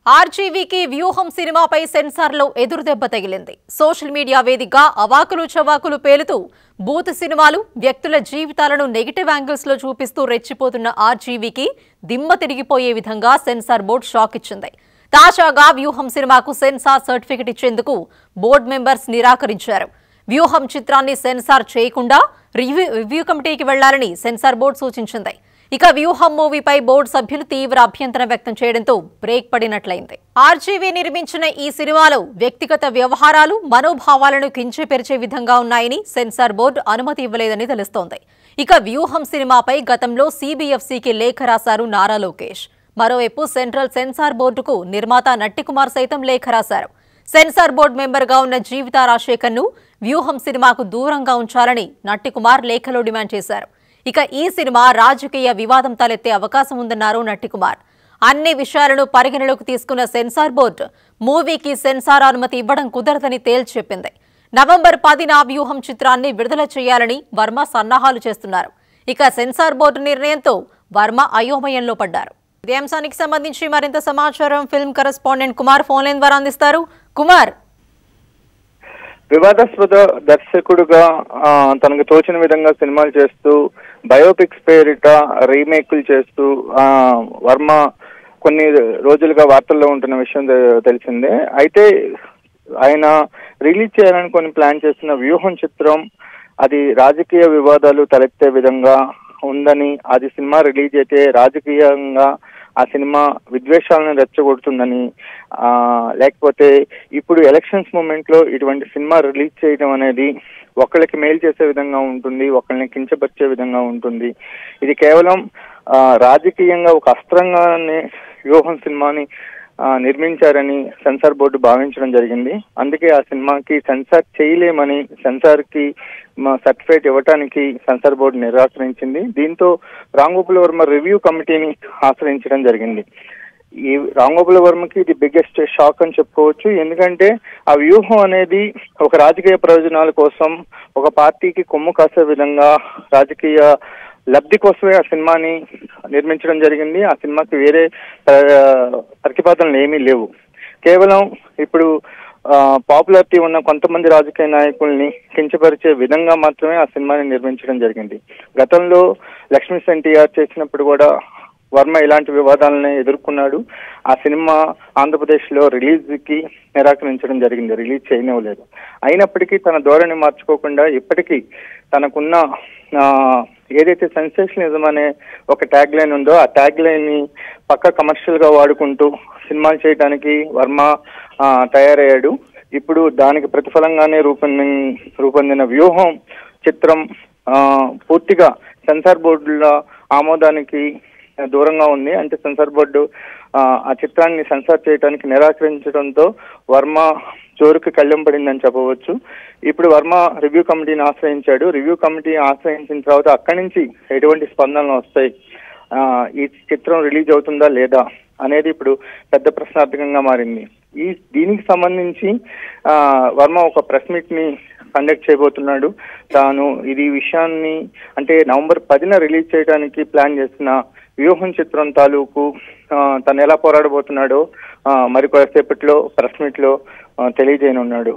ఆర్జీవీకి వ్యూహం సినిమాపై సెన్సార్లో ఎదురుదెబ్బ తగిలింది సోషల్ మీడియా వేదికగా అవాకులు చవాకులు పేలుతూ బూత్ సినిమాలు వ్యక్తుల జీవితాలను నెగిటివ్ యాంగిల్స్ లో చూపిస్తూ రెచ్చిపోతున్న ఆర్జీవీకి దిమ్మ తిరిగిపోయే విధంగా సెన్సార్ బోర్డు షాక్ ఇచ్చింది తాజాగా వ్యూహం సినిమాకు సెన్సార్ సర్టిఫికెట్ ఇచ్చేందుకు బోర్డు మెంబర్స్ నిరాకరించారు వ్యూహం చిత్రాన్ని సెన్సార్ చేయకుండా రివ్యూ రివ్యూ కమిటీకి వెళ్లాలని సెన్సార్ బోర్డు సూచించింది ఇక వ్యూహం మూవీపై బోర్డు సభ్యులు తీవ్ర అభ్యంతరం వ్యక్తం చేయడంతో బ్రేక్ పడినట్లయింది ఆర్జీవీ నిర్మించిన ఈ సినిమాలో వ్యక్తిగత వ్యవహారాలు మనోభావాలను కించపరిచే విధంగా ఉన్నాయని సెన్సార్ బోర్డు అనుమతి ఇవ్వలేదని తెలుస్తోంది ఇక వ్యూహం సినిమాపై గతంలో సిబిఎఫ్సికి లేఖ రాశారు నారా లోకేష్ మరోవైపు సెంట్రల్ సెన్సార్ బోర్డుకు నిర్మాత నట్టికుమార్ సైతం లేఖ రాశారు సెన్సార్ బోర్డు మెంబర్గా ఉన్న జీవిత రాజశేఖర్ ను వ్యూహం సినిమాకు దూరంగా ఉంచాలని నట్టికుమార్ లేఖలో డిమాండ్ చేశారు ఇక ఈ సినిమా రాజకీయ వివాదం తలెత్తే అవకాశం ఉందన్నారు నట్టికుమార్ అన్ని విషయాలను పరిగణలోకి తీసుకున్న సెన్సార్ బోర్డు మూవీకి సెన్సార్ అనుమతి ఇవ్వడం కుదరదని తేల్చి చెప్పింది నవంబర్ పదిన వ్యూహం చిత్రాన్ని విడుదల చేయాలని వర్మ సన్నాహాలు చేస్తున్నారు ఇక సెన్సార్ బోర్డు నిర్ణయంతో వర్మ అయోమయంలో పడ్డారు ఇదే అంశానికి సంబంధించి మరింత సమాచారం film correspondent Kumar phone line ద్వారా అందిస్తారు కుమార్ వివాదాస్పద దర్శకుడుగా ఆ, తనకు తోచిన విధంగా సినిమాలు చేస్తూ బయోపిక్స్ పేరిట రీమేక్లు చేస్తూ ఆ, వర్మ కొన్ని రోజులుగా వార్తల్లో ఉంటున్న విషయం తె- తెలిసిందే అయితే ఆయన రిలీజ్ చేయాలని కొన్ని ప్లాన్ చేస్తున్న వ్యూహం చిత్రం అది రాజకీయ వివాదాలు తలెత్తే విధంగా ఉందని అది సినిమా రిలీజ్ అయితే రాజకీయంగా ఆ సినిమా విద్వేషాలను రెచ్చగొడుతుందని ఆ లేకపోతే ఇప్పుడు ఎలక్షన్స్ మూమెంట్ లో ఇటువంటి సినిమా రిలీజ్ చేయడం అనేది ఒకళ్ళకి మేలు చేసే విధంగా ఉంటుంది ఒకళ్ళని కించపరిచే విధంగా ఉంటుంది ఇది కేవలం ఆ, రాజకీయంగా ఒక అస్త్రంగానే వ్యూహం సినిమాని ఆ, నిర్మించారని సెన్సార్ బోర్డు భావించడం జరిగింది అందుకే ఆ సినిమాకి సెన్సార్ చేయలేమని సెన్సార్ కి సర్టిఫికేట్ ఇవ్వటానికి సెన్సార్ బోర్డు నిరాకరించింది దీంతో రాంగోపాల్ వర్మ రివ్యూ కమిటీని ఆశ్రయించడం జరిగింది ఈ రాంగోపాల్ వర్మకి ఇది బిగ్గెస్ట్ షాక్ అని చెప్పుకోవచ్చు ఎందుకంటే ఆ వ్యూహం అనేది ఒక రాజకీయ ప్రయోజనాల కోసం ఒక పార్టీకి కొమ్ము కాసే విధంగా రాజకీయ లబ్ధి కోసమే ఆ సినిమాని నిర్మించడం జరిగింది ఆ సినిమాకి వేరే ఆ, ప్రతిపాదనలు ఏమీ లేవు కేవలం ఇప్పుడు పాపులారిటీ ఉన్న కొంతమంది రాజకీయ నాయకుల్ని కించపరిచే విధంగా మాత్రమే ఆ సినిమాని నిర్మించడం జరిగింది గతంలో లక్ష్మీ ఎన్టీఆర్ చేసినప్పుడు కూడా వర్మ ఇలాంటి వివాదాలని ఎదుర్కొన్నాడు ఆ సినిమా ఆంధ్రప్రదేశ్ లో రిలీజ్ కి నిరాకరించడం జరిగింది రిలీజ్ చేయనివ్వలేదు అయినప్పటికీ తన ధోరణి మార్చుకోకుండా ఇప్పటికీ తనకున్న ఆ, ఏదైతే సెన్సేషనిజం అనే ఒక ట్యాగ్ లైన్ ఉందో ఆ ట్యాగ్ లైన్ ని పక్క కమర్షియల్ గా వాడుకుంటూ సినిమాలు చేయడానికి వర్మ ఆ, తయారయ్యాడు ఇప్పుడు దానికి ప్రతిఫలంగానే రూపొంది రూపొందిన వ్యూహం చిత్రం ఆ, పూర్తిగా సెన్సార్ బోర్డుల ఆమోదానికి దూరంగా ఉంది అంటే సెన్సార్ బోర్డు ఆ, ఆ చిత్రాన్ని సెన్సార్ చేయడానికి నిరాకరించడంతో వర్మ జోరుకి కళ్ళెం పడిందని చెప్పవచ్చు ఇప్పుడు వర్మ రివ్యూ కమిటీని ఆశ్రయించాడు రివ్యూ కమిటీ ఆశ్రయించిన తర్వాత అక్కడి నుంచి ఎటువంటి స్పందనలు వస్తాయి ఆ, ఈ చిత్రం రిలీజ్ అవుతుందా లేదా అనేది ఇప్పుడు పెద్ద ప్రశ్నార్థకంగా మారింది ఈ దీనికి సంబంధించి ఆ, వర్మ ఒక ప్రెస్ మీట్ ని కండక్ట్ చేయబోతున్నాడు తాను ఇది ఈ విషయాన్ని అంటే నవంబర్ పదిన రిలీజ్ చేయడానికి ప్లాన్ చేసిన వ్యూహం చిత్రం తాలూకు ఆ, తను ఎలా పోరాడబోతున్నాడో ఆ, మరి కొద్దిసేపట్లో ప్రెస్ మీట్ లో ఆ, తెలియజేయనున్నాడు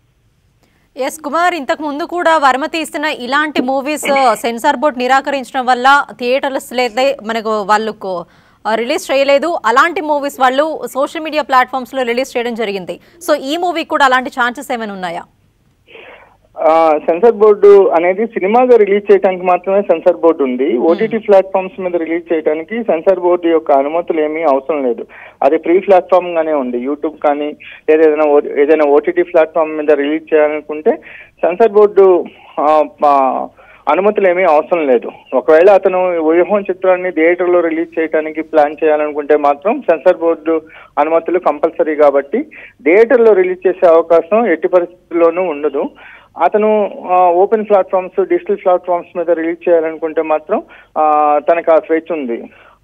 ఎస్ కుమార్ ఇంతకు ముందు కూడా వర్మ తీసిన ఇలాంటి మూవీస్ సెన్సార్ బోర్డ్ నిరాకరించడం వల్ల థియేటర్స్ అయితే మనకు వాళ్ళకు రిలీజ్ చేయలేదు అలాంటి మూవీస్ వాళ్ళు సోషల్ మీడియా ప్లాట్ఫామ్స్ లో రిలీజ్ చేయడం జరిగింది సో ఈ మూవీ కూడా అలాంటి ఛాన్సెస్ ఏమైనా ఉన్నాయా ఆ, సెన్సార్ బోర్డు అనేది సినిమాగా రిలీజ్ చేయడానికి మాత్రమే సెన్సార్ బోర్డు ఉంది ఓటీటీ ప్లాట్ఫామ్స్ మీద రిలీజ్ చేయడానికి సెన్సార్ బోర్డు యొక్క అనుమతులు ఏమీ అవసరం లేదు అది ఫ్రీ ప్లాట్ఫామ్ గానే ఉంది యూట్యూబ్ కానీ లేదా ఏదైనా ఓ- ఏదైనా ఓటీటీ ప్లాట్ఫామ్ మీద రిలీజ్ చేయాలనుకుంటే సెన్సార్ బోర్డు ఆ, ఆ, అనుమతులు ఏమీ అవసరం లేదు ఒకవేళ అతను వ్యూహం చిత్రాన్ని థియేటర్లో రిలీజ్ చేయడానికి ప్లాన్ చేయాలనుకుంటే మాత్రం సెన్సార్ బోర్డు అనుమతులు కంపల్సరీ కాబట్టి థియేటర్లో రిలీజ్ చేసే అవకాశం ఎట్టి పరిస్థితుల్లోనూ ఉండదు అతను ఓపెన్ ప్లాట్ఫామ్స్ డిజిటల్ ప్లాట్ఫామ్స్ మీద రిలీజ్ చేయాలనుకుంటే మాత్రం ఆ, తనకు ఆ స్వేచ్ఛ ఉంది